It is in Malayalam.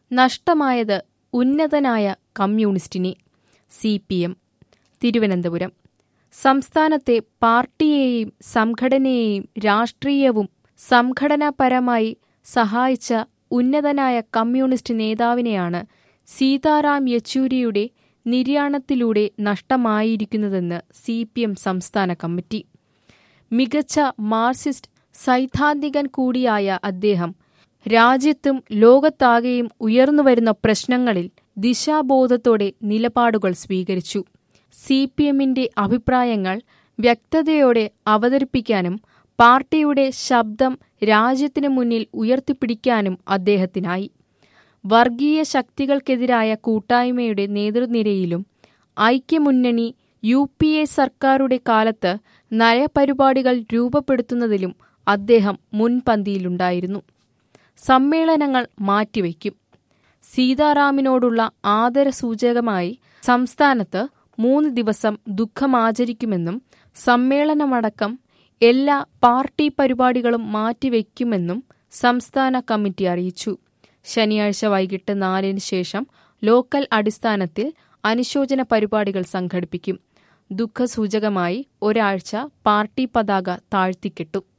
നഷ്ടമായത് ഉന്നതനായ കമ്മ്യൂണിസ്റ്റിനെ സി പി എം തിരുവനന്തപുരം സംസ്ഥാനത്തെ പാർട്ടിയെയും സംഘടനയെയും രാഷ്ട്രീയവും സംഘടനാപരമായി സഹായിച്ച ഉന്നതനായ കമ്മ്യൂണിസ്റ്റ് നേതാവിനെയാണ് സീതാറാം യെച്ചൂരിയുടെ നിര്യാണത്തിലൂടെ നഷ്ടമായിരിക്കുന്നതെന്ന് സി പി എം സംസ്ഥാന കമ്മിറ്റി മികച്ച മാർക്സിസ്റ്റ് സൈദ്ധാന്തികൻ കൂടിയായ അദ്ദേഹം രാജ്യത്തും ലോകത്താകെയും ഉയർന്നുവരുന്ന പ്രശ്നങ്ങളിൽ ദിശാബോധത്തോടെ നിലപാടുകൾ സ്വീകരിച്ചു സി പി എമ്മിന്റെ അഭിപ്രായങ്ങൾ വ്യക്തതയോടെ അവതരിപ്പിക്കാനും പാർട്ടിയുടെ ശബ്ദം രാജ്യത്തിനു മുന്നിൽ ഉയർത്തിപ്പിടിക്കാനും അദ്ദേഹത്തിനായി വർഗീയ ശക്തികൾക്കെതിരായ കൂട്ടായ്മയുടെ നേതൃനിരയിലും ഐക്യമുന്നണി യു പി എ സർക്കാരുടെ കാലത്ത് നയപരിപാടികൾ രൂപപ്പെടുത്തുന്നതിലും അദ്ദേഹം മുൻപന്തിയിലുണ്ടായിരുന്നു സമ്മേളനങ്ങൾ മാറ്റിവെക്കും സീതാറാമിനോടുള്ള ആദരസൂചകമായി സംസ്ഥാനത്ത് മൂന്ന് ദിവസം ദുഃഖമാചരിക്കുമെന്നും സമ്മേളനമടക്കം എല്ലാ പാർട്ടി പരിപാടികളും മാറ്റിവെക്കുമെന്നും സംസ്ഥാന കമ്മിറ്റി അറിയിച്ചു ശനിയാഴ്ച വൈകിട്ട് നാലിന് ശേഷം ലോക്കൽ അടിസ്ഥാനത്തിൽ അനുശോചന പരിപാടികൾ സംഘടിപ്പിക്കും ദുഃഖസൂചകമായി ഒരാഴ്ച പാർട്ടി പതാക താഴ്ത്തിക്കെട്ടും